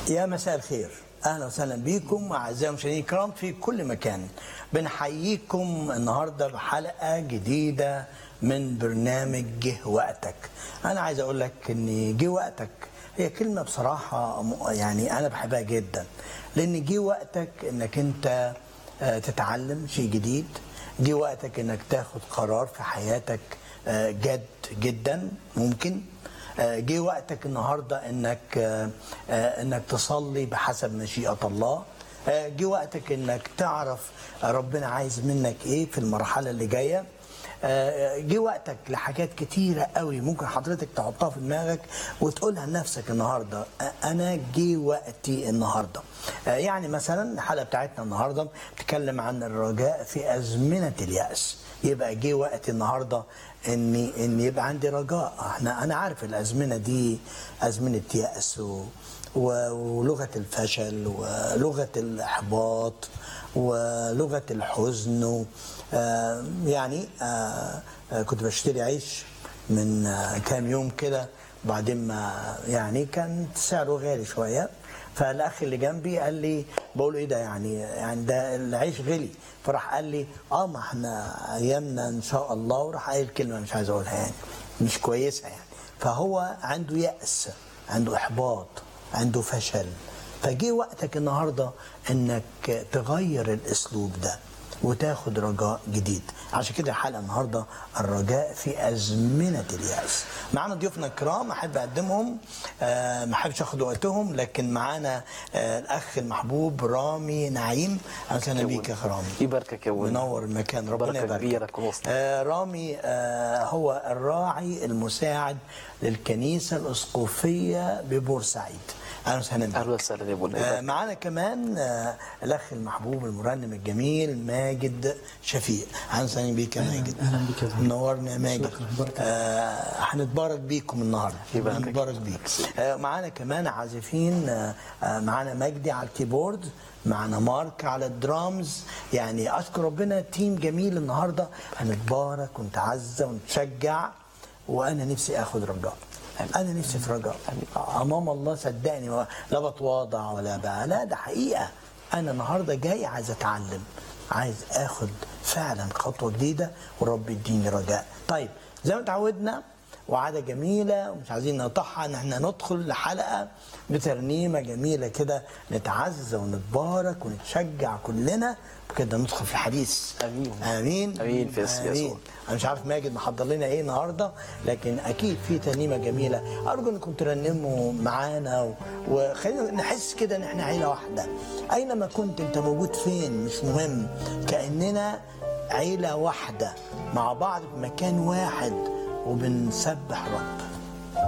يا مساء الخير اهلا وسهلا بكم اعزائي المشاهدين الكرام في كل مكان بنحييكم النهارده بحلقه جديده من برنامج جه وقتك انا عايز اقول لك ان جه وقتك هي كلمه بصراحه م- يعني انا بحبها جدا لان جه وقتك انك انت آه، تتعلم شيء جديد جه وقتك انك تاخد قرار في حياتك آه، جد جدا ممكن آه، جه وقتك النهارده انك آه، آه، انك تصلي بحسب مشيئه الله آه، جه وقتك انك تعرف ربنا عايز منك ايه في المرحله اللي جايه آه، جه وقتك لحاجات كتيرة قوي ممكن حضرتك تحطها في دماغك وتقولها لنفسك النهاردة آه، أنا جه وقتي النهاردة آه، يعني مثلا الحلقة بتاعتنا النهاردة بتتكلم عن الرجاء في أزمنة اليأس يبقى جه وقت النهارده ان ان يبقى عندي رجاء احنا انا عارف الازمنه دي ازمنه يأس و و- ولغه الفشل ولغه الاحباط ولغه الحزن و آه، يعني آه، آه، كنت بشتري عيش من آه، كام يوم كده بعدين ما يعني كان سعره غالي شويه فالاخ اللي جنبي قال لي بقول له ايه ده يعني يعني ده العيش غلي فراح قال لي اه ما احنا ايامنا ان شاء الله وراح قايل كلمه مش عايز اقولها يعني مش كويسه يعني فهو عنده يأس عنده احباط عنده فشل فجه وقتك النهارده انك تغير الاسلوب ده وتاخد رجاء جديد عشان كده الحلقه النهارده الرجاء في ازمنه الياس معانا ضيوفنا الكرام احب اقدمهم آه ما احبش اخد وقتهم لكن معانا آه الاخ المحبوب رامي نعيم اهلا وسهلا بيك يا اخ رامي يباركك يا ولد منور المكان ربنا بركة يبارك كبيرة تكون وسطنا. آه رامي آه هو الراعي المساعد للكنيسه الاسقفيه ببورسعيد اهلا وسهلا بيك اهلا وسهلا يا ابو آه، معانا كمان آه، الاخ المحبوب المرنم الجميل ماجد شفيق اهلا وسهلا بيك يا ماجد أهلاً بك يا فندم. منورنا يا ماجد شكراً، بركة. آه، هنتبارك بيكم النهارده يباركك. هنتبارك بيك آه، معانا كمان عازفين آه، آه، معانا مجدي على الكيبورد معانا مارك على الدرامز يعني اشكر ربنا تيم جميل النهارده هنتبارك ونتعزى ونتشجع وانا نفسي اخد رجاء انا نفسي في رجاء امام الله صدقني ما- لا بتواضع ولا بقى لا ده حقيقه انا النهارده جاي عايز اتعلم عايز اخد فعلا خطوه جديده ورب يديني رجاء طيب زي ما اتعودنا وعاده جميله ومش عايزين نقطعها ان احنا ندخل لحلقه بترنيمه جميله كده نتعزى ونتبارك ونتشجع كلنا بكده ندخل في الحديث آمين. امين آمين في اسم آمين. يسوع. انا مش عارف ماجد محضر لنا ايه النهارده لكن اكيد في ترنيمه جميله ارجو انكم ترنموا معانا و- وخلينا نحس كده ان احنا عيله واحده اينما كنت انت موجود فين مش مهم كاننا عيله واحده مع بعض في مكان واحد وبنسبح رب